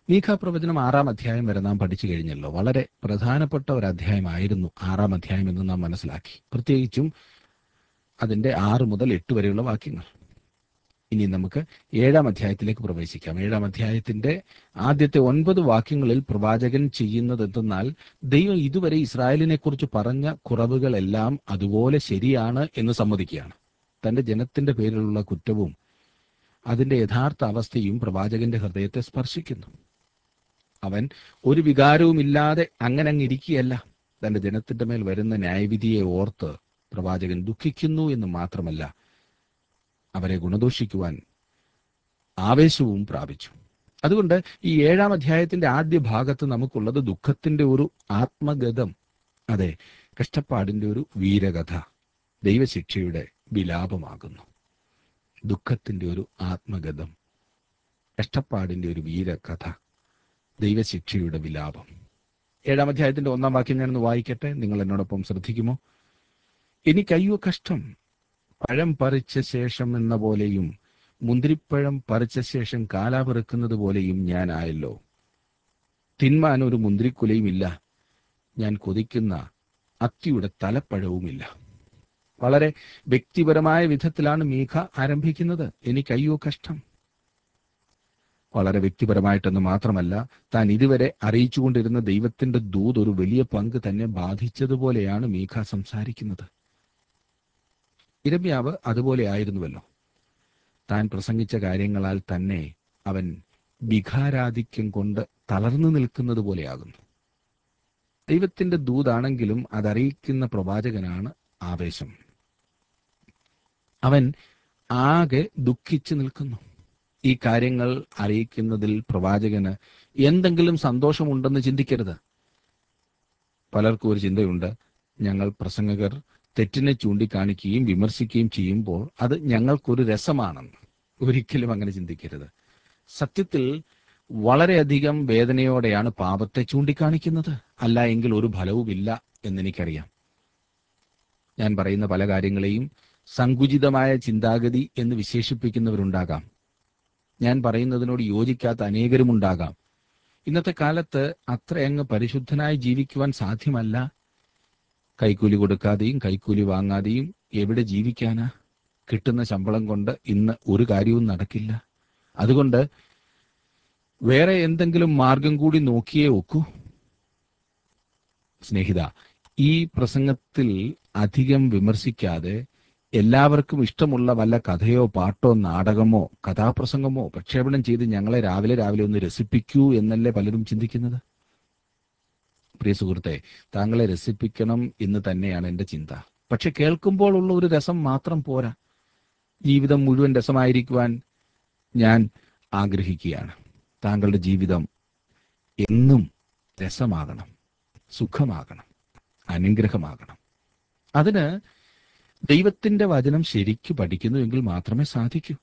മീഖ പ്രവചനം ആറാം അധ്യായം വരെ നാം പഠിച്ചു കഴിഞ്ഞല്ലോ വളരെ പ്രധാനപ്പെട്ട ഒരു അധ്യായമായിരുന്നു ആറാം അധ്യായം എന്ന് നാം മനസ്സിലാക്കി പ്രത്യേകിച്ചും അതിന്റെ ആറ് മുതൽ എട്ട് വരെയുള്ള വാക്യങ്ങൾ ഇനി നമുക്ക് ഏഴാം അധ്യായത്തിലേക്ക് പ്രവേശിക്കാം ഏഴാം അധ്യായത്തിന്റെ ആദ്യത്തെ ഒൻപത് വാക്യങ്ങളിൽ പ്രവാചകൻ ചെയ്യുന്നത് എന്തെന്നാൽ ദൈവം ഇതുവരെ ഇസ്രായേലിനെ കുറിച്ച് പറഞ്ഞ കുറവുകളെല്ലാം അതുപോലെ ശരിയാണ് എന്ന് സമ്മതിക്കുകയാണ് തന്റെ ജനത്തിന്റെ പേരിലുള്ള കുറ്റവും അതിന്റെ യഥാർത്ഥ അവസ്ഥയും പ്രവാചകന്റെ ഹൃദയത്തെ സ്പർശിക്കുന്നു അവൻ ഒരു വികാരവുമില്ലാതെ അങ്ങനെ അങ്ങ് ഇരിക്കുകയല്ല തന്റെ ജനത്തിന്റെ മേൽ വരുന്ന ന്യായവിധിയെ ഓർത്ത് പ്രവാചകൻ ദുഃഖിക്കുന്നു എന്ന് മാത്രമല്ല അവരെ ഗുണദോഷിക്കുവാൻ ആവേശവും പ്രാപിച്ചു അതുകൊണ്ട് ഈ ഏഴാം അധ്യായത്തിന്റെ ആദ്യ ഭാഗത്ത് നമുക്കുള്ളത് ദുഃഖത്തിന്റെ ഒരു ആത്മഗതം അതെ കഷ്ടപ്പാടിന്റെ ഒരു വീരകഥ ദൈവശിക്ഷയുടെ വിലാപമാകുന്നു ദുഃഖത്തിന്റെ ഒരു ആത്മഗതം കഷ്ടപ്പാടിന്റെ ഒരു വീരകഥ ദൈവശിക്ഷയുടെ വിലാപം ഏഴാം അധ്യായത്തിന്റെ ഒന്നാം വാക്യം ഞാനൊന്ന് വായിക്കട്ടെ നിങ്ങൾ എന്നോടൊപ്പം ശ്രദ്ധിക്കുമോ എനിക്കയ്യോ കഷ്ടം പഴം പറിച്ച ശേഷം എന്ന പോലെയും മുന്തിരിപ്പഴം പറിച്ച ശേഷം കാലാ പെറുക്കുന്നത് പോലെയും ഞാൻ ആയല്ലോ തിന്മാൻ ഒരു മുന്തിരിക്കുലയും ഇല്ല ഞാൻ കൊതിക്കുന്ന അത്തിയുടെ തലപ്പഴവുമില്ല വളരെ വ്യക്തിപരമായ വിധത്തിലാണ് മീഖ ആരംഭിക്കുന്നത് എനിക്കയ്യോ കഷ്ടം വളരെ വ്യക്തിപരമായിട്ടെന്ന് മാത്രമല്ല താൻ ഇതുവരെ അറിയിച്ചുകൊണ്ടിരുന്ന ദൈവത്തിന്റെ ദൂത് ഒരു വലിയ പങ്ക് തന്നെ ബാധിച്ചതുപോലെയാണ് മീഖ സംസാരിക്കുന്നത് ഇരമ്യാവ് അതുപോലെ ആയിരുന്നുവല്ലോ താൻ പ്രസംഗിച്ച കാര്യങ്ങളാൽ തന്നെ അവൻ വികാരാധിക്യം കൊണ്ട് തളർന്നു നിൽക്കുന്നത് പോലെയാകുന്നു ദൈവത്തിന്റെ ദൂതാണെങ്കിലും അതറിയിക്കുന്ന പ്രവാചകനാണ് ആവേശം അവൻ ആകെ ദുഃഖിച്ചു നിൽക്കുന്നു ഈ കാര്യങ്ങൾ അറിയിക്കുന്നതിൽ പ്രവാചകന് എന്തെങ്കിലും സന്തോഷമുണ്ടെന്ന് ചിന്തിക്കരുത് പലർക്കും ഒരു ചിന്തയുണ്ട് ഞങ്ങൾ പ്രസംഗകർ തെറ്റിനെ ചൂണ്ടിക്കാണിക്കുകയും വിമർശിക്കുകയും ചെയ്യുമ്പോൾ അത് ഞങ്ങൾക്കൊരു രസമാണെന്ന് ഒരിക്കലും അങ്ങനെ ചിന്തിക്കരുത് സത്യത്തിൽ വളരെയധികം വേദനയോടെയാണ് പാപത്തെ ചൂണ്ടിക്കാണിക്കുന്നത് അല്ല എങ്കിൽ ഒരു ഫലവുമില്ല എന്നെനിക്കറിയാം ഞാൻ പറയുന്ന പല കാര്യങ്ങളെയും സങ്കുചിതമായ ചിന്താഗതി എന്ന് വിശേഷിപ്പിക്കുന്നവരുണ്ടാകാം ഞാൻ പറയുന്നതിനോട് യോജിക്കാത്ത അനേകരുമുണ്ടാകാം ഇന്നത്തെ കാലത്ത് അത്രയങ്ങ് പരിശുദ്ധനായി ജീവിക്കുവാൻ സാധ്യമല്ല കൈക്കൂലി കൊടുക്കാതെയും കൈക്കൂലി വാങ്ങാതെയും എവിടെ ജീവിക്കാനാ കിട്ടുന്ന ശമ്പളം കൊണ്ട് ഇന്ന് ഒരു കാര്യവും നടക്കില്ല അതുകൊണ്ട് വേറെ എന്തെങ്കിലും മാർഗം കൂടി നോക്കിയേ ഒക്കൂ സ്നേഹിത ഈ പ്രസംഗത്തിൽ അധികം വിമർശിക്കാതെ എല്ലാവർക്കും ഇഷ്ടമുള്ള വല്ല കഥയോ പാട്ടോ നാടകമോ കഥാപ്രസംഗമോ പ്രക്ഷേപണം ചെയ്ത് ഞങ്ങളെ രാവിലെ രാവിലെ ഒന്ന് രസിപ്പിക്കൂ എന്നല്ലേ പലരും ചിന്തിക്കുന്നത് പ്രിയ സുഹൃത്തെ താങ്കളെ രസിപ്പിക്കണം എന്ന് തന്നെയാണ് എൻ്റെ ചിന്ത പക്ഷെ കേൾക്കുമ്പോൾ ഉള്ള ഒരു രസം മാത്രം പോരാ ജീവിതം മുഴുവൻ രസമായിരിക്കുവാൻ ഞാൻ ആഗ്രഹിക്കുകയാണ് താങ്കളുടെ ജീവിതം എന്നും രസമാകണം സുഖമാകണം അനുഗ്രഹമാകണം അതിന് ദൈവത്തിന്റെ വചനം ശരിക്കു പഠിക്കുന്നുവെങ്കിൽ മാത്രമേ സാധിക്കൂ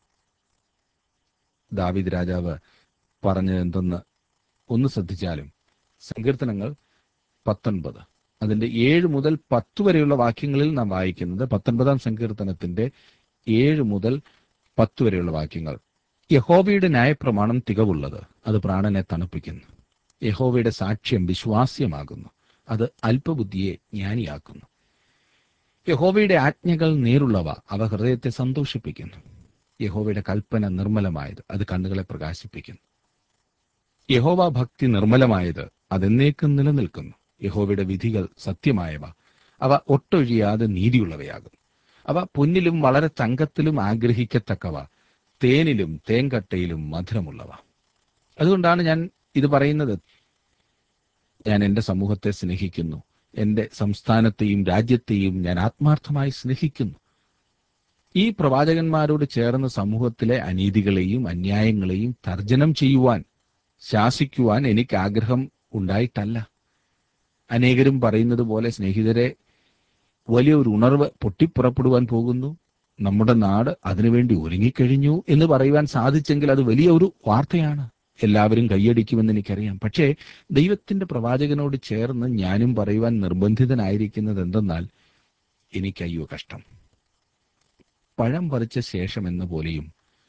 ദാവിദ് രാജാവ് പറഞ്ഞത് എന്തെന്ന് ഒന്ന് ശ്രദ്ധിച്ചാലും സങ്കീർത്തനങ്ങൾ പത്തൊൻപത് അതിന്റെ ഏഴ് മുതൽ പത്ത് വരെയുള്ള വാക്യങ്ങളിൽ നാം വായിക്കുന്നത് പത്തൊൻപതാം സങ്കീർത്തനത്തിന്റെ ഏഴ് മുതൽ പത്ത് വരെയുള്ള വാക്യങ്ങൾ യഹോവയുടെ ന്യായപ്രമാണം തികവുള്ളത് അത് പ്രാണനെ തണുപ്പിക്കുന്നു യഹോവയുടെ സാക്ഷ്യം വിശ്വാസ്യമാകുന്നു അത് അല്പബുദ്ധിയെ ജ്ഞാനിയാക്കുന്നു യഹോവയുടെ ആജ്ഞകൾ നേരുള്ളവ അവ ഹൃദയത്തെ സന്തോഷിപ്പിക്കുന്നു യഹോവയുടെ കൽപ്പന നിർമ്മലമായത് അത് കണ്ണുകളെ പ്രകാശിപ്പിക്കുന്നു യഹോവ ഭക്തി നിർമ്മലമായത് അതെന്നേക്കും നിലനിൽക്കുന്നു യഹോവയുടെ വിധികൾ സത്യമായവ അവ ഒട്ടൊഴിയാതെ നീതിയുള്ളവയാകും അവ പൊന്നിലും വളരെ തങ്കത്തിലും ആഗ്രഹിക്കത്തക്കവ തേനിലും തേങ്കട്ടയിലും മധുരമുള്ളവ അതുകൊണ്ടാണ് ഞാൻ ഇത് പറയുന്നത് ഞാൻ എൻ്റെ സമൂഹത്തെ സ്നേഹിക്കുന്നു എൻ്റെ സംസ്ഥാനത്തെയും രാജ്യത്തെയും ഞാൻ ആത്മാർത്ഥമായി സ്നേഹിക്കുന്നു ഈ പ്രവാചകന്മാരോട് ചേർന്ന് സമൂഹത്തിലെ അനീതികളെയും അന്യായങ്ങളെയും തർജനം ചെയ്യുവാൻ ശാസിക്കുവാൻ എനിക്ക് ആഗ്രഹം ഉണ്ടായിട്ടല്ല അനേകരും പറയുന്നത് പോലെ സ്നേഹിതരെ വലിയൊരു ഉണർവ് പൊട്ടിപ്പുറപ്പെടുവാൻ പോകുന്നു നമ്മുടെ നാട് അതിനുവേണ്ടി ഒരുങ്ങിക്കഴിഞ്ഞു എന്ന് പറയുവാൻ സാധിച്ചെങ്കിൽ അത് വലിയ ഒരു വാർത്തയാണ് എല്ലാവരും കൈയടിക്കുമെന്ന് എനിക്കറിയാം പക്ഷേ ദൈവത്തിന്റെ പ്രവാചകനോട് ചേർന്ന് ഞാനും പറയുവാൻ നിർബന്ധിതനായിരിക്കുന്നത് എന്തെന്നാൽ എനിക്കയ്യോ കഷ്ടം പഴം പറിച്ച ശേഷം എന്ന പോലെയും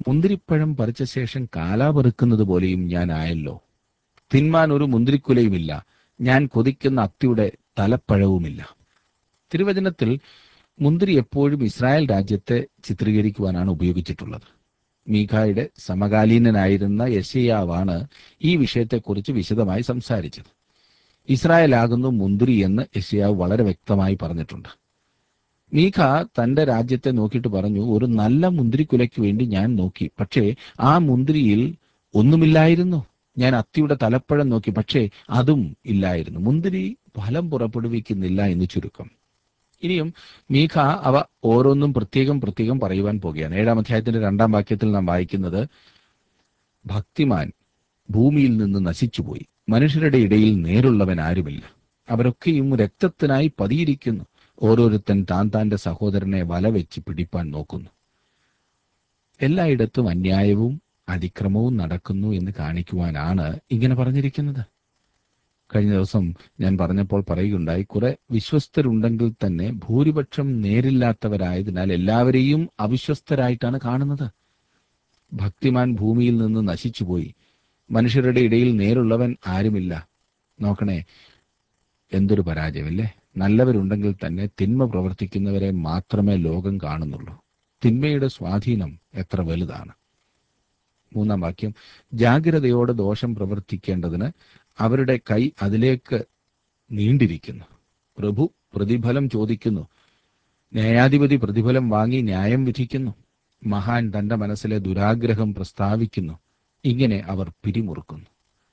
മുന്തിരിപ്പഴം പറിച്ച ശേഷം കാലാ പെറുക്കുന്നത് പോലെയും ഞാൻ ആയല്ലോ തിന്മാൻ ഒരു മുന്തിരിക്കുലയുമില്ല ഞാൻ കൊതിക്കുന്ന അത്തിയുടെ തലപ്പഴവുമില്ല തിരുവചനത്തിൽ മുന്തിരി എപ്പോഴും ഇസ്രായേൽ രാജ്യത്തെ ചിത്രീകരിക്കുവാനാണ് ഉപയോഗിച്ചിട്ടുള്ളത് മീഖായുടെ സമകാലീനനായിരുന്ന യശയാവാണ് ഈ വിഷയത്തെക്കുറിച്ച് വിശദമായി സംസാരിച്ചത് ഇസ്രായേലാകുന്നു മുന്തിരി എന്ന് യശയാവ് വളരെ വ്യക്തമായി പറഞ്ഞിട്ടുണ്ട് മീഖ തന്റെ രാജ്യത്തെ നോക്കിയിട്ട് പറഞ്ഞു ഒരു നല്ല മുന്തിരിക്കുലയ്ക്ക് വേണ്ടി ഞാൻ നോക്കി പക്ഷേ ആ മുന്തിരിയിൽ ഒന്നുമില്ലായിരുന്നു ഞാൻ അത്തിയുടെ തലപ്പഴം നോക്കി പക്ഷേ അതും ഇല്ലായിരുന്നു മുന്തിരി ഫലം പുറപ്പെടുവിക്കുന്നില്ല എന്ന് ചുരുക്കം ഇനിയും മീഖ അവ ഓരോന്നും പ്രത്യേകം പ്രത്യേകം പറയുവാൻ പോകുകയാണ് ഏഴാം അധ്യായത്തിന്റെ രണ്ടാം വാക്യത്തിൽ നാം വായിക്കുന്നത് ഭക്തിമാൻ ഭൂമിയിൽ നിന്ന് നശിച്ചുപോയി മനുഷ്യരുടെ ഇടയിൽ നേരുള്ളവൻ ആരുമില്ല അവരൊക്കെയും രക്തത്തിനായി പതിയിരിക്കുന്നു ഓരോരുത്തൻ താൻ താന്റെ സഹോദരനെ വലവെച്ച് പിടിപ്പാൻ നോക്കുന്നു എല്ലായിടത്തും അന്യായവും അതിക്രമവും നടക്കുന്നു എന്ന് കാണിക്കുവാനാണ് ഇങ്ങനെ പറഞ്ഞിരിക്കുന്നത് കഴിഞ്ഞ ദിവസം ഞാൻ പറഞ്ഞപ്പോൾ പറയുകയുണ്ടായി കുറെ വിശ്വസ്തരുണ്ടെങ്കിൽ തന്നെ ഭൂരിപക്ഷം നേരില്ലാത്തവരായതിനാൽ എല്ലാവരെയും അവിശ്വസ്തരായിട്ടാണ് കാണുന്നത് ഭക്തിമാൻ ഭൂമിയിൽ നിന്ന് നശിച്ചുപോയി മനുഷ്യരുടെ ഇടയിൽ നേരുള്ളവൻ ആരുമില്ല നോക്കണേ എന്തൊരു പരാജയമല്ലേ നല്ലവരുണ്ടെങ്കിൽ തന്നെ തിന്മ പ്രവർത്തിക്കുന്നവരെ മാത്രമേ ലോകം കാണുന്നുള്ളൂ തിന്മയുടെ സ്വാധീനം എത്ര വലുതാണ് മൂന്നാം വാക്യം ജാഗ്രതയോടെ ദോഷം പ്രവർത്തിക്കേണ്ടതിന് അവരുടെ കൈ അതിലേക്ക് നീണ്ടിരിക്കുന്നു പ്രഭു പ്രതിഫലം ചോദിക്കുന്നു ന്യായാധിപതി പ്രതിഫലം വാങ്ങി ന്യായം വിധിക്കുന്നു മഹാൻ തന്റെ മനസ്സിലെ ദുരാഗ്രഹം പ്രസ്താവിക്കുന്നു ഇങ്ങനെ അവർ പിരിമുറുക്കുന്നു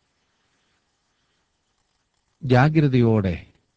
ജാഗ്രതയോടെ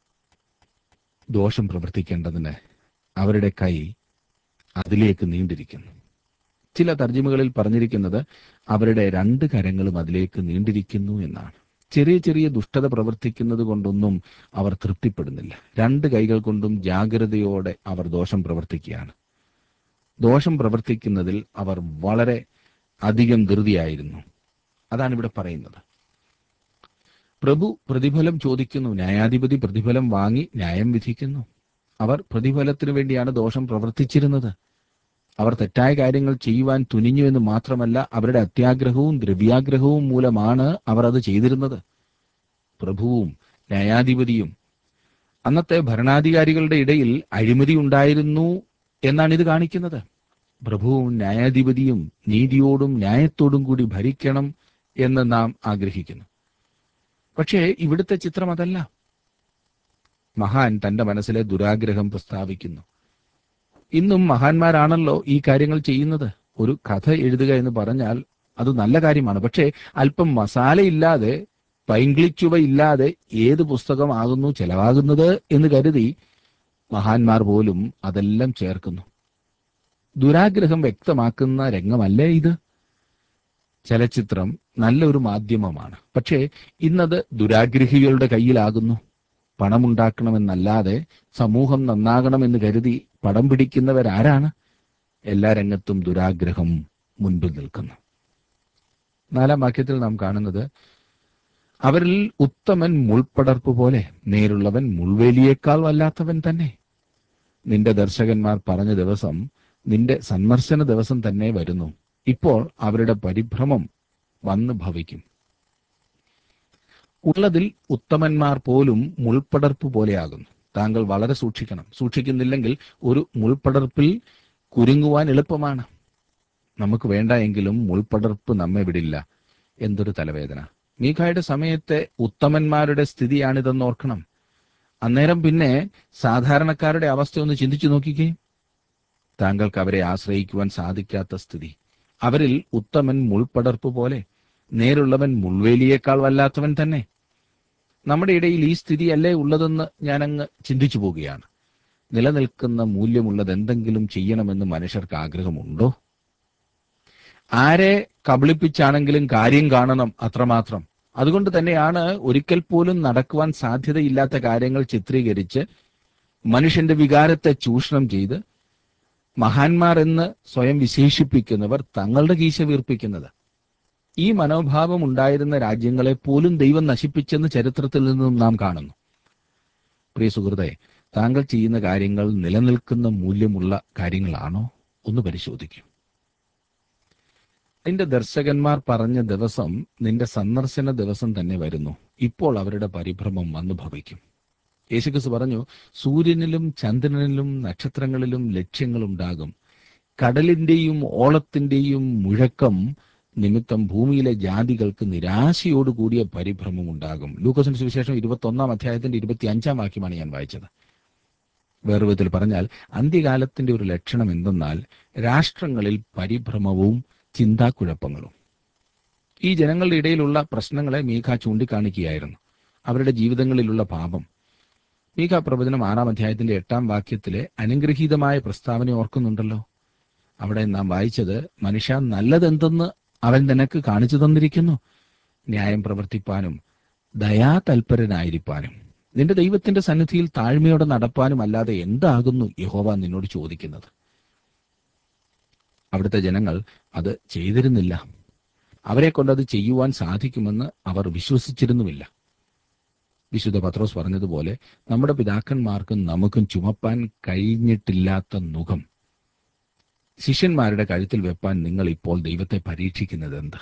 ദോഷം പ്രവർത്തിക്കേണ്ടതിന് അവരുടെ കൈ അതിലേക്ക് നീണ്ടിരിക്കുന്നു ചില തർജ്ജിമകളിൽ പറഞ്ഞിരിക്കുന്നത് അവരുടെ രണ്ട് കരങ്ങളും അതിലേക്ക് നീണ്ടിരിക്കുന്നു എന്നാണ് ചെറിയ ചെറിയ ദുഷ്ടത പ്രവർത്തിക്കുന്നത് കൊണ്ടൊന്നും അവർ തൃപ്തിപ്പെടുന്നില്ല രണ്ട് കൈകൾ കൊണ്ടും ജാഗ്രതയോടെ അവർ ദോഷം പ്രവർത്തിക്കുകയാണ് ദോഷം പ്രവർത്തിക്കുന്നതിൽ അവർ വളരെ അധികം ധൃതിയായിരുന്നു അതാണ് ഇവിടെ പറയുന്നത് പ്രഭു പ്രതിഫലം ചോദിക്കുന്നു ന്യായാധിപതി പ്രതിഫലം വാങ്ങി ന്യായം വിധിക്കുന്നു അവർ പ്രതിഫലത്തിനു വേണ്ടിയാണ് ദോഷം പ്രവർത്തിച്ചിരുന്നത് അവർ തെറ്റായ കാര്യങ്ങൾ ചെയ്യുവാൻ തുനിഞ്ഞു എന്ന് മാത്രമല്ല അവരുടെ അത്യാഗ്രഹവും ദ്രവ്യാഗ്രഹവും മൂലമാണ് അവർ അത് ചെയ്തിരുന്നത് പ്രഭുവും ന്യായാധിപതിയും അന്നത്തെ ഭരണാധികാരികളുടെ ഇടയിൽ അഴിമതി ഉണ്ടായിരുന്നു എന്നാണ് ഇത് കാണിക്കുന്നത് പ്രഭുവും ന്യായാധിപതിയും നീതിയോടും ന്യായത്തോടും കൂടി ഭരിക്കണം എന്ന് നാം ആഗ്രഹിക്കുന്നു പക്ഷേ ഇവിടുത്തെ ചിത്രം അതല്ല മഹാൻ തന്റെ മനസ്സിലെ ദുരാഗ്രഹം പ്രസ്താവിക്കുന്നു ഇന്നും മഹാന്മാരാണല്ലോ ഈ കാര്യങ്ങൾ ചെയ്യുന്നത് ഒരു കഥ എഴുതുക എന്ന് പറഞ്ഞാൽ അത് നല്ല കാര്യമാണ് പക്ഷേ അല്പം മസാലയില്ലാതെ പൈങ്കിളിച്ചുവ ഇല്ലാതെ ഏത് പുസ്തകമാകുന്നു ചെലവാകുന്നത് എന്ന് കരുതി മഹാന്മാർ പോലും അതെല്ലാം ചേർക്കുന്നു ദുരാഗ്രഹം വ്യക്തമാക്കുന്ന രംഗമല്ലേ ഇത് ചലച്ചിത്രം നല്ലൊരു മാധ്യമമാണ് പക്ഷേ ഇന്നത് ദുരാഗ്രഹികളുടെ കയ്യിലാകുന്നു പണമുണ്ടാക്കണമെന്നല്ലാതെ സമൂഹം നന്നാകണമെന്ന് കരുതി പടം പിടിക്കുന്നവരാരാണ് എല്ലാ രംഗത്തും ദുരാഗ്രഹം മുൻപിൽ നിൽക്കുന്നു നാലാം വാക്യത്തിൽ നാം കാണുന്നത് അവരിൽ ഉത്തമൻ മുൾപ്പടർപ്പ് പോലെ നേരുള്ളവൻ മുൾവേലിയേക്കാൾ വല്ലാത്തവൻ തന്നെ നിന്റെ ദർശകന്മാർ പറഞ്ഞ ദിവസം നിന്റെ സന്ദർശന ദിവസം തന്നെ വരുന്നു ഇപ്പോൾ അവരുടെ പരിഭ്രമം വന്ന് ഭവിക്കും ഉള്ളതിൽ ഉത്തമന്മാർ പോലും മുൾപ്പടർപ്പ് പോലെയാകുന്നു താങ്കൾ വളരെ സൂക്ഷിക്കണം സൂക്ഷിക്കുന്നില്ലെങ്കിൽ ഒരു മുൾപ്പടർപ്പിൽ കുരുങ്ങുവാൻ എളുപ്പമാണ് നമുക്ക് വേണ്ട എങ്കിലും മുൾപ്പടർപ്പ് നമ്മെ വിടില്ല എന്തൊരു തലവേദന മീഖായുടെ സമയത്തെ ഉത്തമന്മാരുടെ സ്ഥിതിയാണിതെന്ന് ഓർക്കണം അന്നേരം പിന്നെ സാധാരണക്കാരുടെ അവസ്ഥ ഒന്ന് ചിന്തിച്ചു നോക്കിക്കേ താങ്കൾക്ക് അവരെ ആശ്രയിക്കുവാൻ സാധിക്കാത്ത സ്ഥിതി അവരിൽ ഉത്തമൻ മുൾപ്പടർപ്പ് പോലെ നേരുള്ളവൻ മുൾവേലിയേക്കാൾ വല്ലാത്തവൻ തന്നെ നമ്മുടെ ഇടയിൽ ഈ സ്ഥിതിയല്ലേ ഉള്ളതെന്ന് ഞാനങ്ങ് ചിന്തിച്ചു പോവുകയാണ് നിലനിൽക്കുന്ന മൂല്യമുള്ളത് എന്തെങ്കിലും ചെയ്യണമെന്ന് മനുഷ്യർക്ക് ആഗ്രഹമുണ്ടോ ആരെ കബളിപ്പിച്ചാണെങ്കിലും കാര്യം കാണണം അത്രമാത്രം അതുകൊണ്ട് തന്നെയാണ് ഒരിക്കൽ പോലും നടക്കുവാൻ സാധ്യതയില്ലാത്ത കാര്യങ്ങൾ ചിത്രീകരിച്ച് മനുഷ്യന്റെ വികാരത്തെ ചൂഷണം ചെയ്ത് മഹാന്മാർ എന്ന് സ്വയം വിശേഷിപ്പിക്കുന്നവർ തങ്ങളുടെ കീശ വീർപ്പിക്കുന്നത് ഈ മനോഭാവം ഉണ്ടായിരുന്ന രാജ്യങ്ങളെ പോലും ദൈവം നശിപ്പിച്ചെന്ന് ചരിത്രത്തിൽ നിന്നും നാം കാണുന്നു പ്രിയ സുഹൃത്തെ താങ്കൾ ചെയ്യുന്ന കാര്യങ്ങൾ നിലനിൽക്കുന്ന മൂല്യമുള്ള കാര്യങ്ങളാണോ ഒന്ന് പരിശോധിക്കും നിന്റെ ദർശകന്മാർ പറഞ്ഞ ദിവസം നിന്റെ സന്ദർശന ദിവസം തന്നെ വരുന്നു ഇപ്പോൾ അവരുടെ പരിഭ്രമം വന്നു ഭവിക്കും യേശുക്രിസ്തു പറഞ്ഞു സൂര്യനിലും ചന്ദ്രനിലും നക്ഷത്രങ്ങളിലും ലക്ഷ്യങ്ങളുണ്ടാകും കടലിന്റെയും ഓളത്തിന്റെയും മുഴക്കം നിമിത്തം ഭൂമിയിലെ ജാതികൾക്ക് നിരാശയോടുകൂടിയ പരിഭ്രമം ഉണ്ടാകും ലൂക്കോസിന് സുവിശേഷം ഇരുപത്തി ഒന്നാം അധ്യായത്തിന്റെ ഇരുപത്തി അഞ്ചാം വാക്യമാണ് ഞാൻ വായിച്ചത് വേറെ വിധത്തിൽ പറഞ്ഞാൽ അന്ത്യകാലത്തിന്റെ ഒരു ലക്ഷണം എന്തെന്നാൽ രാഷ്ട്രങ്ങളിൽ പരിഭ്രമവും ചിന്താക്കുഴപ്പങ്ങളും ഈ ജനങ്ങളുടെ ഇടയിലുള്ള പ്രശ്നങ്ങളെ മീഖ ചൂണ്ടിക്കാണിക്കുകയായിരുന്നു അവരുടെ ജീവിതങ്ങളിലുള്ള പാപം മീഖ പ്രവചനം ആറാം അധ്യായത്തിന്റെ എട്ടാം വാക്യത്തിലെ അനുഗ്രഹീതമായ പ്രസ്താവന ഓർക്കുന്നുണ്ടല്ലോ അവിടെ നാം വായിച്ചത് മനുഷ്യ നല്ലതെന്തെന്ന് അവൻ നിനക്ക് കാണിച്ചു തന്നിരിക്കുന്നു ന്യായം പ്രവർത്തിപ്പാനും ദയാതൽപരനായിരിക്കാനും നിന്റെ ദൈവത്തിന്റെ സന്നിധിയിൽ താഴ്മയോടെ നടപ്പാനും അല്ലാതെ എന്താകുന്നു യഹോവ നിന്നോട് ചോദിക്കുന്നത് അവിടുത്തെ ജനങ്ങൾ അത് ചെയ്തിരുന്നില്ല അവരെ കൊണ്ടത് ചെയ്യുവാൻ സാധിക്കുമെന്ന് അവർ വിശ്വസിച്ചിരുന്നുമില്ല വിശുദ്ധ പത്രോസ് പറഞ്ഞതുപോലെ നമ്മുടെ പിതാക്കന്മാർക്കും നമുക്കും ചുമപ്പാൻ കഴിഞ്ഞിട്ടില്ലാത്ത മുഖം ശിഷ്യന്മാരുടെ കഴുത്തിൽ വെപ്പാൻ നിങ്ങൾ ഇപ്പോൾ ദൈവത്തെ പരീക്ഷിക്കുന്നത് എന്ത്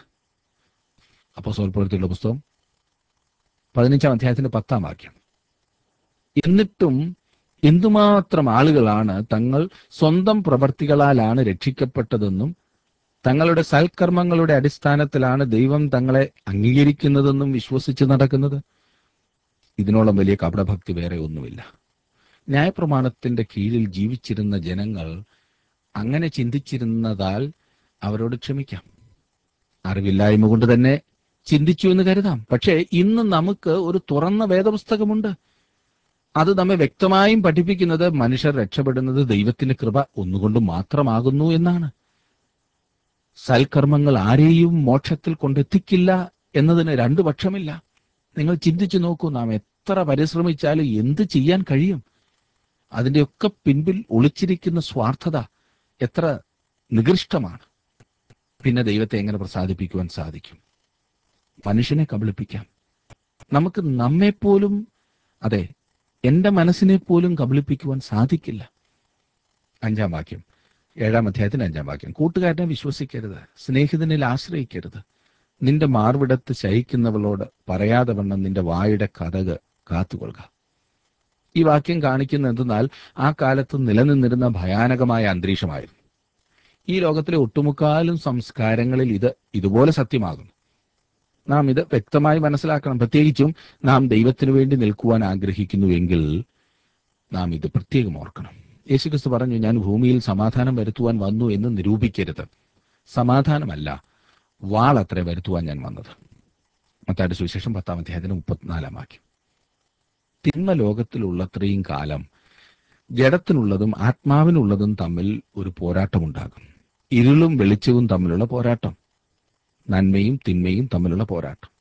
അപ്പോ സ്വൽപ്രവൃത്തിയുള്ള പുസ്തകം പതിനഞ്ചാം അധ്യായത്തിന്റെ പത്താം വാക്യം എന്നിട്ടും എന്തുമാത്രം ആളുകളാണ് തങ്ങൾ സ്വന്തം പ്രവർത്തികളാലാണ് രക്ഷിക്കപ്പെട്ടതെന്നും തങ്ങളുടെ സൽക്കർമ്മങ്ങളുടെ അടിസ്ഥാനത്തിലാണ് ദൈവം തങ്ങളെ അംഗീകരിക്കുന്നതെന്നും വിശ്വസിച്ച് നടക്കുന്നത് ഇതിനോളം വലിയ കപടഭക്തി വേറെ ഒന്നുമില്ല ന്യായപ്രമാണത്തിന്റെ കീഴിൽ ജീവിച്ചിരുന്ന ജനങ്ങൾ അങ്ങനെ ചിന്തിച്ചിരുന്നതാൽ അവരോട് ക്ഷമിക്കാം അറിവില്ലായ്മ കൊണ്ട് തന്നെ ചിന്തിച്ചു എന്ന് കരുതാം പക്ഷേ ഇന്ന് നമുക്ക് ഒരു തുറന്ന വേദപുസ്തകമുണ്ട് അത് നമ്മെ വ്യക്തമായും പഠിപ്പിക്കുന്നത് മനുഷ്യർ രക്ഷപ്പെടുന്നത് ദൈവത്തിന്റെ കൃപ ഒന്നുകൊണ്ട് മാത്രമാകുന്നു എന്നാണ് സൽക്കർമ്മങ്ങൾ ആരെയും മോക്ഷത്തിൽ കൊണ്ടെത്തിക്കില്ല എന്നതിന് രണ്ടു പക്ഷമില്ല നിങ്ങൾ ചിന്തിച്ചു നോക്കൂ നാം എത്ര പരിശ്രമിച്ചാലും എന്ത് ചെയ്യാൻ കഴിയും അതിന്റെയൊക്കെ പിൻപിൽ ഒളിച്ചിരിക്കുന്ന സ്വാർത്ഥത എത്ര നികൃഷ്ടമാണ് പിന്നെ ദൈവത്തെ എങ്ങനെ പ്രസാദിപ്പിക്കുവാൻ സാധിക്കും മനുഷ്യനെ കബളിപ്പിക്കാം നമുക്ക് നമ്മെപ്പോലും അതെ എന്റെ മനസ്സിനെ പോലും കബളിപ്പിക്കുവാൻ സാധിക്കില്ല അഞ്ചാം വാക്യം ഏഴാം അധ്യായത്തിന്റെ അഞ്ചാം വാക്യം കൂട്ടുകാരനെ വിശ്വസിക്കരുത് സ്നേഹിതനിൽ ആശ്രയിക്കരുത് നിന്റെ മാർവിടത്ത് ശയിക്കുന്നവളോട് പറയാതെ വണ്ണം നിന്റെ വായുടെ കഥക് കാത്തുകൊള്ളുക ഈ വാക്യം കാണിക്കുന്ന എന്തെന്നാൽ ആ കാലത്ത് നിലനിന്നിരുന്ന ഭയാനകമായ അന്തരീക്ഷമായിരുന്നു ഈ ലോകത്തിലെ ഒട്ടുമുക്കാലും സംസ്കാരങ്ങളിൽ ഇത് ഇതുപോലെ സത്യമാകുന്നു നാം ഇത് വ്യക്തമായി മനസ്സിലാക്കണം പ്രത്യേകിച്ചും നാം ദൈവത്തിനു വേണ്ടി നിൽക്കുവാൻ ആഗ്രഹിക്കുന്നുവെങ്കിൽ നാം ഇത് പ്രത്യേകം ഓർക്കണം യേശുക്രിസ്തു പറഞ്ഞു ഞാൻ ഭൂമിയിൽ സമാധാനം വരുത്തുവാൻ വന്നു എന്ന് നിരൂപിക്കരുത് സമാധാനമല്ല വാളത്രേ വരുത്തുവാൻ ഞാൻ വന്നത് മത്തായുടെ സുവിശേഷം പത്താം അധ്യായത്തിന് മുപ്പത്തിനാലാം വാക്യം തിന്മ ലോകത്തിലുള്ളത്രയും കാലം ജഡത്തിനുള്ളതും ആത്മാവിനുള്ളതും തമ്മിൽ ഒരു പോരാട്ടമുണ്ടാകും ഇരുളും വെളിച്ചവും തമ്മിലുള്ള പോരാട്ടം നന്മയും തിന്മയും തമ്മിലുള്ള പോരാട്ടം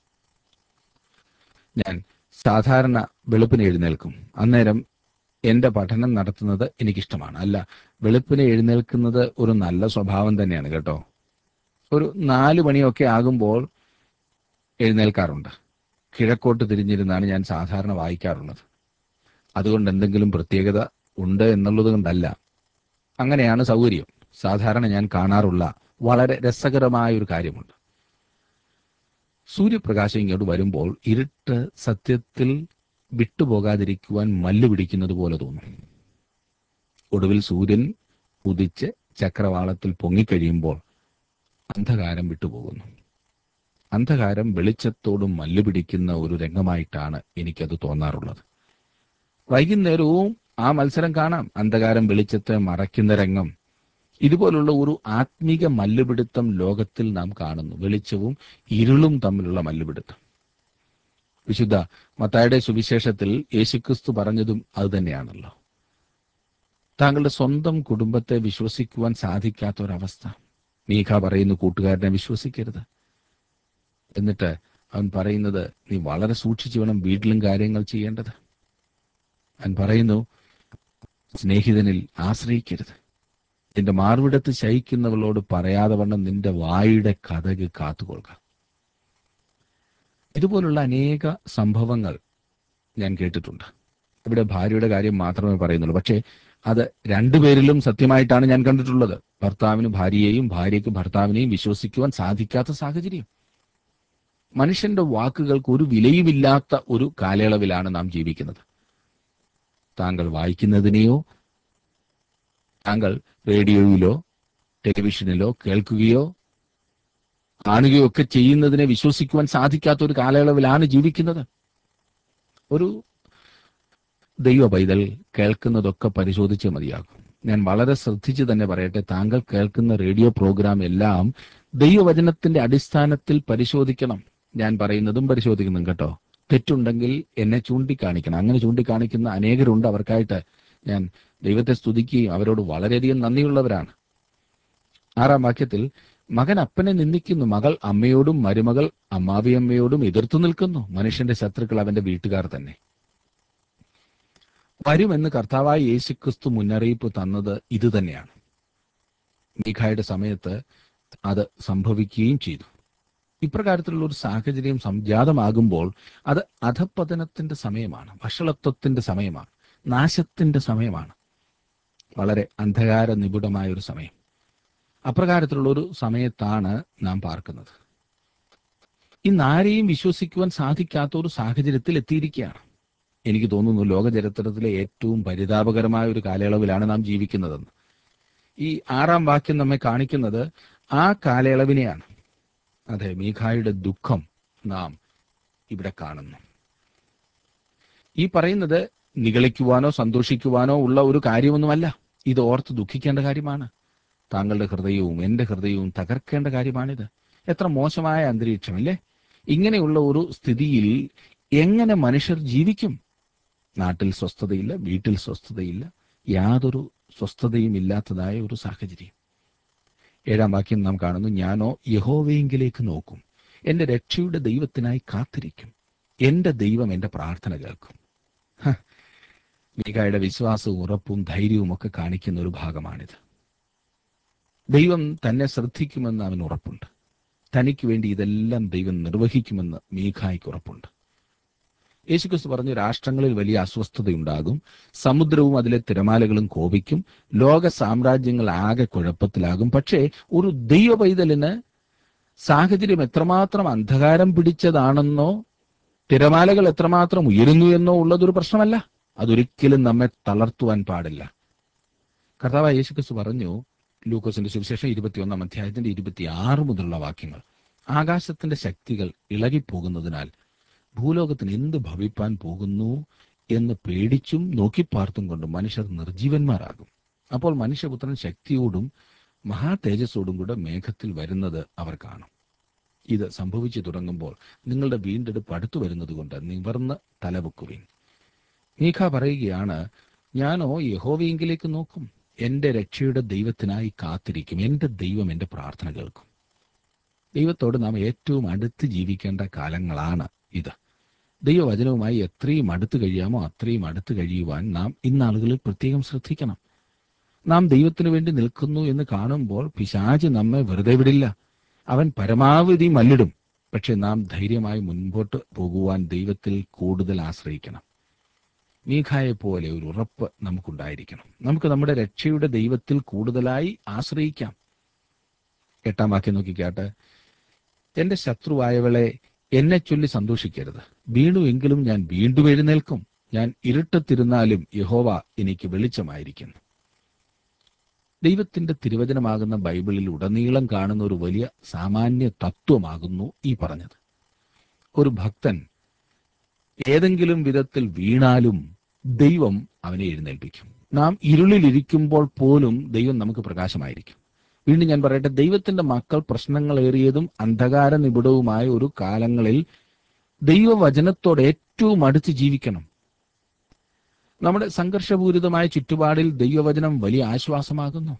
ഞാൻ സാധാരണ വെളുപ്പിന് എഴുന്നേൽക്കും അന്നേരം എന്റെ പഠനം നടത്തുന്നത് എനിക്കിഷ്ടമാണ് അല്ല വെളുപ്പിന് എഴുന്നേൽക്കുന്നത് ഒരു നല്ല സ്വഭാവം തന്നെയാണ് കേട്ടോ ഒരു നാല് മണിയൊക്കെ ആകുമ്പോൾ എഴുന്നേൽക്കാറുണ്ട് കിഴക്കോട്ട് തിരിഞ്ഞിരുന്നാണ് ഞാൻ സാധാരണ വായിക്കാറുള്ളത് അതുകൊണ്ട് എന്തെങ്കിലും പ്രത്യേകത ഉണ്ട് എന്നുള്ളത് കൊണ്ടല്ല അങ്ങനെയാണ് സൗകര്യം സാധാരണ ഞാൻ കാണാറുള്ള വളരെ രസകരമായ ഒരു കാര്യമുണ്ട് സൂര്യപ്രകാശം ഇങ്ങോട്ട് വരുമ്പോൾ ഇരുട്ട് സത്യത്തിൽ വിട്ടുപോകാതിരിക്കുവാൻ മല്ല് പിടിക്കുന്നത് പോലെ തോന്നും ഒടുവിൽ സൂര്യൻ ഉദിച്ച് ചക്രവാളത്തിൽ പൊങ്ങിക്കഴിയുമ്പോൾ അന്ധകാരം വിട്ടുപോകുന്നു അന്ധകാരം വെളിച്ചത്തോടും മല്ല് പിടിക്കുന്ന ഒരു രംഗമായിട്ടാണ് എനിക്കത് തോന്നാറുള്ളത് വൈകുന്നേരവും ആ മത്സരം കാണാം അന്ധകാരം വെളിച്ചത്തെ മറയ്ക്കുന്ന രംഗം ഇതുപോലുള്ള ഒരു ആത്മീക മല്ലുപിടുത്തം ലോകത്തിൽ നാം കാണുന്നു വെളിച്ചവും ഇരുളും തമ്മിലുള്ള മല്ലുപിടുത്തം വിശുദ്ധ മത്തായുടെ സുവിശേഷത്തിൽ യേശുക്രിസ്തു പറഞ്ഞതും അതുതന്നെയാണല്ലോ താങ്കളുടെ സ്വന്തം കുടുംബത്തെ വിശ്വസിക്കുവാൻ സാധിക്കാത്ത ഒരവസ്ഥ മീഖ പറയുന്നു കൂട്ടുകാരനെ വിശ്വസിക്കരുത് എന്നിട്ട് അവൻ പറയുന്നത് നീ വളരെ സൂക്ഷിച്ചു വേണം വീട്ടിലും കാര്യങ്ങൾ ചെയ്യേണ്ടത് അവൻ പറയുന്നു സ്നേഹിതനിൽ ആശ്രയിക്കരുത് നിന്റെ മാർവിടത്ത് ശയിക്കുന്നവളോട് പറയാതെ വണ്ണം നിന്റെ വായുടെ കഥക് കാത്തുകൊള്ളുക ഇതുപോലുള്ള അനേക സംഭവങ്ങൾ ഞാൻ കേട്ടിട്ടുണ്ട് ഇവിടെ ഭാര്യയുടെ കാര്യം മാത്രമേ പറയുന്നുള്ളൂ പക്ഷേ അത് രണ്ടുപേരിലും സത്യമായിട്ടാണ് ഞാൻ കണ്ടിട്ടുള്ളത് ഭർത്താവിന് ഭാര്യയെയും ഭാര്യയ്ക്ക് ഭർത്താവിനെയും വിശ്വസിക്കുവാൻ സാധിക്കാത്ത സാഹചര്യം മനുഷ്യന്റെ വാക്കുകൾക്ക് ഒരു വിലയുമില്ലാത്ത ഒരു കാലയളവിലാണ് നാം ജീവിക്കുന്നത് താങ്കൾ വായിക്കുന്നതിനെയോ താങ്കൾ റേഡിയോയിലോ ടെലിവിഷനിലോ കേൾക്കുകയോ കാണുകയോ ഒക്കെ ചെയ്യുന്നതിനെ വിശ്വസിക്കുവാൻ സാധിക്കാത്ത ഒരു കാലയളവിലാണ് ജീവിക്കുന്നത് ഒരു ദൈവ പൈതൽ കേൾക്കുന്നതൊക്കെ പരിശോധിച്ച് മതിയാകും ഞാൻ വളരെ ശ്രദ്ധിച്ച് തന്നെ പറയട്ടെ താങ്കൾ കേൾക്കുന്ന റേഡിയോ പ്രോഗ്രാം എല്ലാം ദൈവവചനത്തിന്റെ അടിസ്ഥാനത്തിൽ പരിശോധിക്കണം ഞാൻ പറയുന്നതും പരിശോധിക്കണം കേട്ടോ തെറ്റുണ്ടെങ്കിൽ എന്നെ ചൂണ്ടിക്കാണിക്കണം അങ്ങനെ ചൂണ്ടിക്കാണിക്കുന്ന അനേകരുണ്ട് അവർക്കായിട്ട് ഞാൻ ദൈവത്തെ സ്തുതിക്കുകയും അവരോട് വളരെയധികം നന്ദിയുള്ളവരാണ് ആറാം വാക്യത്തിൽ മകൻ അപ്പനെ നിന്ദിക്കുന്നു മകൾ അമ്മയോടും മരുമകൾ അമ്മാവിയമ്മയോടും എതിർത്തു നിൽക്കുന്നു മനുഷ്യന്റെ ശത്രുക്കൾ അവന്റെ വീട്ടുകാർ തന്നെ വരുമെന്ന് കർത്താവായ യേശുക്രിസ്തു മുന്നറിയിപ്പ് തന്നത് ഇത് തന്നെയാണ് മീഖായുടെ സമയത്ത് അത് സംഭവിക്കുകയും ചെയ്തു ഇപ്രകാരത്തിലുള്ള ഒരു സാഹചര്യം സംജാതമാകുമ്പോൾ അത് അധപ്പതനത്തിന്റെ സമയമാണ് വഷളത്വത്തിന്റെ സമയമാണ് നാശത്തിന്റെ സമയമാണ് വളരെ അന്ധകാര നിബിഡമായ ഒരു സമയം അപ്രകാരത്തിലുള്ള ഒരു സമയത്താണ് നാം പാർക്കുന്നത് ഇന്ന് ആരെയും വിശ്വസിക്കുവാൻ സാധിക്കാത്ത ഒരു സാഹചര്യത്തിൽ എത്തിയിരിക്കുകയാണ് എനിക്ക് തോന്നുന്നു ലോക ചരിത്രത്തിലെ ഏറ്റവും പരിതാപകരമായ ഒരു കാലയളവിലാണ് നാം ജീവിക്കുന്നതെന്ന് ഈ ആറാം വാക്യം നമ്മെ കാണിക്കുന്നത് ആ കാലയളവിനെയാണ് അതെ മീഖായുടെ ദുഃഖം നാം ഇവിടെ കാണുന്നു ഈ പറയുന്നത് നിഗളിക്കുവാനോ സന്തോഷിക്കുവാനോ ഉള്ള ഒരു കാര്യമൊന്നുമല്ല ഇത് ഓർത്ത് ദുഃഖിക്കേണ്ട കാര്യമാണ് താങ്കളുടെ ഹൃദയവും എന്റെ ഹൃദയവും തകർക്കേണ്ട കാര്യമാണിത് എത്ര മോശമായ അന്തരീക്ഷമല്ലേ ഇങ്ങനെയുള്ള ഒരു സ്ഥിതിയിൽ എങ്ങനെ മനുഷ്യർ ജീവിക്കും നാട്ടിൽ സ്വസ്ഥതയില്ല വീട്ടിൽ സ്വസ്ഥതയില്ല യാതൊരു സ്വസ്ഥതയും ഇല്ലാത്തതായ ഒരു സാഹചര്യം ഏഴാം വാക്യം നാം കാണുന്നു ഞാനോ യഹോവയെങ്കിലേക്ക് നോക്കും എന്റെ രക്ഷയുടെ ദൈവത്തിനായി കാത്തിരിക്കും എന്റെ ദൈവം എന്റെ പ്രാർത്ഥന കേൾക്കും ഹ, മീകായുടെ വിശ്വാസവും ഉറപ്പും ധൈര്യവും ഒക്കെ കാണിക്കുന്ന ഒരു ഭാഗമാണിത് ദൈവം തന്നെ ശ്രദ്ധിക്കുമെന്ന് അവന് ഉറപ്പുണ്ട് തനിക്ക് വേണ്ടി ഇതെല്ലാം ദൈവം നിർവഹിക്കുമെന്ന് മീഖായ്ക്ക് ഉറപ്പുണ്ട് യേശുക്രിസ്തു പറഞ്ഞു രാഷ്ട്രങ്ങളിൽ വലിയ അസ്വസ്ഥതയുണ്ടാകും സമുദ്രവും അതിലെ തിരമാലകളും കോപിക്കും ലോക സാമ്രാജ്യങ്ങൾ ആകെ കുഴപ്പത്തിലാകും പക്ഷേ ഒരു ദൈവ പൈതലിന് സാഹചര്യം എത്രമാത്രം അന്ധകാരം പിടിച്ചതാണെന്നോ തിരമാലകൾ എത്രമാത്രം ഉയരുന്നു എന്നോ ഉള്ളതൊരു പ്രശ്നമല്ല അതൊരിക്കലും നമ്മെ തളർത്തുവാൻ പാടില്ല കർത്താവ് യേശുക്രിസ്തു പറഞ്ഞു ലൂക്കോസിന്റെ സുവിശേഷം ഇരുപത്തിയൊന്നാം അധ്യായത്തിന്റെ ഇരുപത്തിയാറ് മുതലുള്ള വാക്യങ്ങൾ ആകാശത്തിന്റെ ശക്തികൾ ഇളകിപ്പോകുന്നതിനാൽ ഭൂലോകത്തിന് എന്ത് ഭവിപ്പാൻ പോകുന്നു എന്ന് പേടിച്ചും നോക്കിപ്പാർത്തും കൊണ്ട് മനുഷ്യർ നിർജീവന്മാരാകും അപ്പോൾ മനുഷ്യപുത്രൻ ശക്തിയോടും മഹാ തേജസ്സോടും കൂടെ മേഘത്തിൽ വരുന്നത് അവർ കാണും ഇത് സംഭവിച്ചു തുടങ്ങുമ്പോൾ നിങ്ങളുടെ വീണ്ടെടുപ്പ് അടുത്തു വരുന്നത് കൊണ്ട് നിവർന്ന് തലവെക്കുവിൻ മീഖ പറയുകയാണ് ഞാനോ യഹോവയെങ്കിലേക്ക് നോക്കും എന്റെ രക്ഷയുടെ ദൈവത്തിനായി കാത്തിരിക്കും എന്റെ ദൈവം എന്റെ പ്രാർത്ഥന കേൾക്കും ദൈവത്തോട് നാം ഏറ്റവും അടുത്ത് ജീവിക്കേണ്ട കാലങ്ങളാണ് ഇത് ദൈവവചനവുമായി എത്രയും അടുത്ത് കഴിയാമോ അത്രയും അടുത്ത് കഴിയുവാൻ നാം ഇന്നാളുകളിൽ പ്രത്യേകം ശ്രദ്ധിക്കണം നാം ദൈവത്തിനു വേണ്ടി നിൽക്കുന്നു എന്ന് കാണുമ്പോൾ പിശാച് നമ്മെ വെറുതെ വിടില്ല അവൻ പരമാവധി മല്ലിടും പക്ഷെ നാം ധൈര്യമായി മുൻപോട്ട് പോകുവാൻ ദൈവത്തിൽ കൂടുതൽ ആശ്രയിക്കണം മീഖായെ പോലെ ഒരു ഉറപ്പ് നമുക്കുണ്ടായിരിക്കണം നമുക്ക് നമ്മുടെ രക്ഷയുടെ ദൈവത്തിൽ കൂടുതലായി ആശ്രയിക്കാം എട്ടാം വാക്യം നോക്കിക്കാട്ടെ എന്റെ ശത്രുവായവളെ എന്നെ ചൊല്ലി സന്തോഷിക്കരുത് വീണു എങ്കിലും ഞാൻ വീണ്ടും എഴുന്നേൽക്കും ഞാൻ ഇരുട്ടത്തിരുന്നാലും യഹോവ എനിക്ക് വെളിച്ചമായിരിക്കുന്നു ദൈവത്തിന്റെ തിരുവചനമാകുന്ന ബൈബിളിൽ ഉടനീളം കാണുന്ന ഒരു വലിയ സാമാന്യ തത്വമാകുന്നു ഈ പറഞ്ഞത് ഒരു ഭക്തൻ ഏതെങ്കിലും വിധത്തിൽ വീണാലും ദൈവം അവനെ എഴുന്നേൽപ്പിക്കും നാം ഇരുളിലിരിക്കുമ്പോൾ പോലും ദൈവം നമുക്ക് പ്രകാശമായിരിക്കും വീണ്ടും ഞാൻ പറയട്ടെ ദൈവത്തിന്റെ മക്കൾ പ്രശ്നങ്ങളേറിയതും അന്ധകാര നിബിഡവുമായ ഒരു കാലങ്ങളിൽ ദൈവവചനത്തോട് ഏറ്റവും അടുത്ത് ജീവിക്കണം നമ്മുടെ സംഘർഷപൂരിതമായ ചുറ്റുപാടിൽ ദൈവവചനം വലിയ ആശ്വാസമാകുന്നു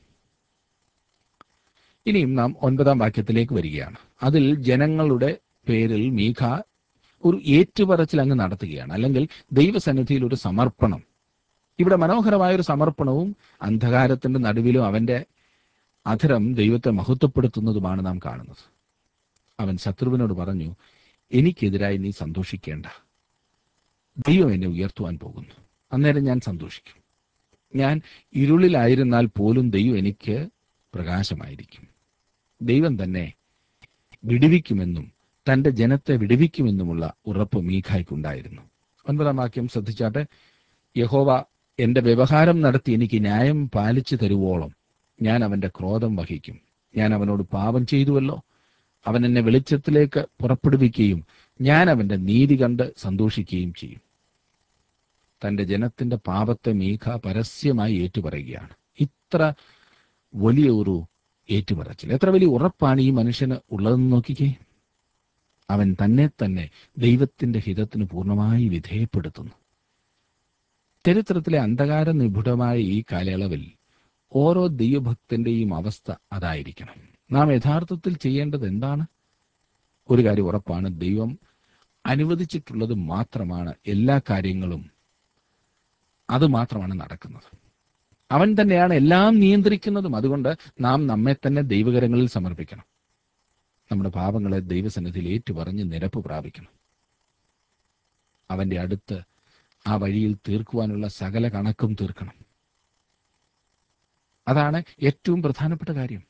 ഇനിയും നാം ഒൻപതാം വാക്യത്തിലേക്ക് വരികയാണ് അതിൽ ജനങ്ങളുടെ പേരിൽ മീഖ ഒരു ഏറ്റുപറച്ചിൽ അങ്ങ് നടത്തുകയാണ് അല്ലെങ്കിൽ ദൈവസന്നിധിയിൽ ഒരു സമർപ്പണം ഇവിടെ മനോഹരമായ ഒരു സമർപ്പണവും അന്ധകാരത്തിന്റെ നടുവിലും അവന്റെ അധരം ദൈവത്തെ മഹത്വപ്പെടുത്തുന്നതുമാണ് നാം കാണുന്നത് അവൻ ശത്രുവിനോട് പറഞ്ഞു എനിക്കെതിരായി നീ സന്തോഷിക്കേണ്ട ദൈവം എന്നെ ഉയർത്തുവാൻ പോകുന്നു അന്നേരം ഞാൻ സന്തോഷിക്കും ഞാൻ ഇരുളിലായിരുന്നാൽ പോലും ദൈവം എനിക്ക് പ്രകാശമായിരിക്കും ദൈവം തന്നെ വിടുവിക്കുമെന്നും തന്റെ ജനത്തെ വിടുവിക്കുമെന്നുമുള്ള ഉറപ്പ് മീഖായ്ക്കുണ്ടായിരുന്നു ഒൻപതാം വാക്യം ശ്രദ്ധിച്ചാട്ടെ യഹോവ എന്റെ വ്യവഹാരം നടത്തി എനിക്ക് ന്യായം പാലിച്ചു തരുവോളം ഞാൻ അവന്റെ ക്രോധം വഹിക്കും ഞാൻ അവനോട് പാപം ചെയ്തുവല്ലോ അവൻ എന്നെ വെളിച്ചത്തിലേക്ക് പുറപ്പെടുവിക്കുകയും ഞാൻ അവന്റെ നീതി കണ്ട് സന്തോഷിക്കുകയും ചെയ്യും തന്റെ ജനത്തിന്റെ പാപത്തെ മീഖ പരസ്യമായി ഏറ്റുപറയുകയാണ് ഇത്ര വലിയ ഒരു ഏറ്റുപറച്ചിൽ എത്ര വലിയ ഉറപ്പാണ് ഈ മനുഷ്യന് ഉള്ളതെന്ന് നോക്കിക്കേ അവൻ തന്നെ തന്നെ ദൈവത്തിന്റെ ഹിതത്തിന് പൂർണ്ണമായി വിധേയപ്പെടുത്തുന്നു ചരിത്രത്തിലെ അന്ധകാര നിബിഡമായ ഈ കാലയളവിൽ ഓരോ ദൈവഭക്തന്റെയും അവസ്ഥ അതായിരിക്കണം നാം യഥാർത്ഥത്തിൽ ചെയ്യേണ്ടത് എന്താണ് ഒരു കാര്യം ഉറപ്പാണ് ദൈവം അനുവദിച്ചിട്ടുള്ളത് മാത്രമാണ് എല്ലാ കാര്യങ്ങളും അത് മാത്രമാണ് നടക്കുന്നത് അവൻ തന്നെയാണ് എല്ലാം നിയന്ത്രിക്കുന്നതും അതുകൊണ്ട് നാം നമ്മെ തന്നെ ദൈവകരങ്ങളിൽ സമർപ്പിക്കണം നമ്മുടെ പാപങ്ങളെ ദൈവസന്നിധിയിൽ ഏറ്റുപറഞ്ഞ് നിരപ്പ് പ്രാപിക്കണം അവന്റെ അടുത്ത് ആ വഴിയിൽ തീർക്കുവാനുള്ള സകല കണക്കും തീർക്കണം അതാണ് ഏറ്റവും പ്രധാനപ്പെട്ട കാര്യം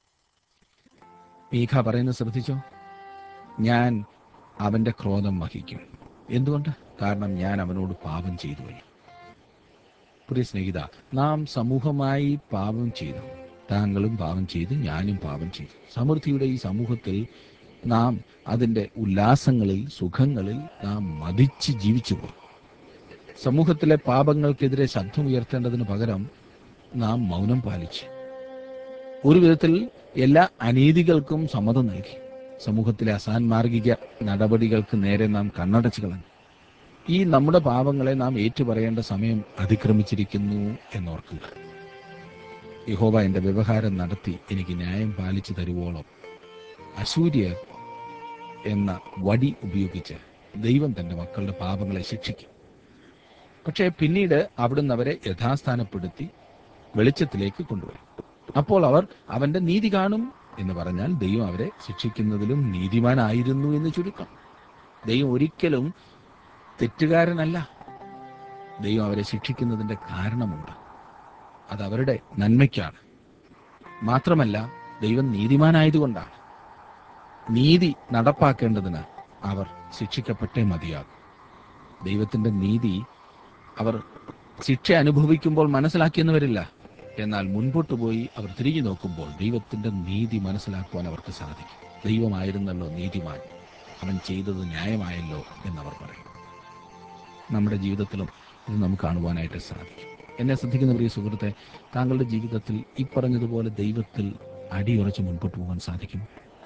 മീഖ പറയുന്നത് ശ്രദ്ധിച്ചോ ഞാൻ അവന്റെ ക്രോധം വഹിക്കും എന്തുകൊണ്ട് കാരണം ഞാൻ അവനോട് പാപം ചെയ്തുവല്ലോ പ്രിയ സ്നേഹിത നാം സമൂഹമായി പാപം ചെയ്തു താങ്കളും പാപം ചെയ്തു ഞാനും പാപം ചെയ്തു സമൃദ്ധിയുടെ ഈ സമൂഹത്തിൽ നാം അതിൻ്റെ ഉല്ലാസങ്ങളിൽ സുഖങ്ങളിൽ നാം മതിച്ച് ജീവിച്ചു പോകും സമൂഹത്തിലെ പാപങ്ങൾക്കെതിരെ ശബ്ദമുയർത്തേണ്ടതിന് പകരം നാം മൗനം പാലിച്ചു ഒരു വിധത്തിൽ എല്ലാ അനീതികൾക്കും സമ്മതം നൽകി സമൂഹത്തിലെ അസാൻമാർഗിക നടപടികൾക്ക് നേരെ നാം കണ്ണടച്ചു കളഞ്ഞു ഈ നമ്മുടെ പാപങ്ങളെ നാം ഏറ്റുപറയേണ്ട സമയം അതിക്രമിച്ചിരിക്കുന്നു എന്നോർക്കുക യഹോവ എന്റെ വ്യവഹാരം നടത്തി എനിക്ക് ന്യായം പാലിച്ചു തരുവോളം അസൂര്യർ എന്ന വടി ഉപയോഗിച്ച് ദൈവം തന്റെ മക്കളുടെ പാപങ്ങളെ ശിക്ഷിക്കും പക്ഷേ പിന്നീട് അവിടുന്ന് അവരെ യഥാസ്ഥാനപ്പെടുത്തി വെളിച്ചത്തിലേക്ക് കൊണ്ടുവരും അപ്പോൾ അവർ അവന്റെ നീതി കാണും എന്ന് പറഞ്ഞാൽ ദൈവം അവരെ ശിക്ഷിക്കുന്നതിലും നീതിമാനായിരുന്നു എന്ന് ചുരുക്കം ദൈവം ഒരിക്കലും തെറ്റുകാരനല്ല ദൈവം അവരെ ശിക്ഷിക്കുന്നതിന്റെ കാരണമുണ്ട് അത് അവരുടെ നന്മയ്ക്കാണ് മാത്രമല്ല ദൈവം നീതിമാനായതുകൊണ്ടാണ് നീതി നടപ്പാക്കേണ്ടതിന് അവർ ശിക്ഷിക്കപ്പെട്ടേ മതിയാകും ദൈവത്തിന്റെ നീതി അവർ ശിക്ഷ അനുഭവിക്കുമ്പോൾ മനസ്സിലാക്കിയെന്ന് വരില്ല എന്നാൽ മുൻപോട്ട് പോയി അവർ തിരിഞ്ഞു നോക്കുമ്പോൾ ദൈവത്തിന്റെ നീതി മനസ്സിലാക്കുവാൻ അവർക്ക് സാധിക്കും ദൈവമായിരുന്നല്ലോ നീതിമാൻ അവൻ ചെയ്തത് ന്യായമായല്ലോ എന്നവർ പറയും നമ്മുടെ ജീവിതത്തിലും ഇത് നമുക്ക് കാണുവാനായിട്ട് സാധിക്കും എന്നെ ശ്രദ്ധിക്കുന്ന പ്രിയ സുഹൃത്തെ താങ്കളുടെ ജീവിതത്തിൽ ഈ പറഞ്ഞതുപോലെ ദൈവത്തിൽ അടിയുറച്ച് മുൻപോട്ട് പോകാൻ സാധിക്കും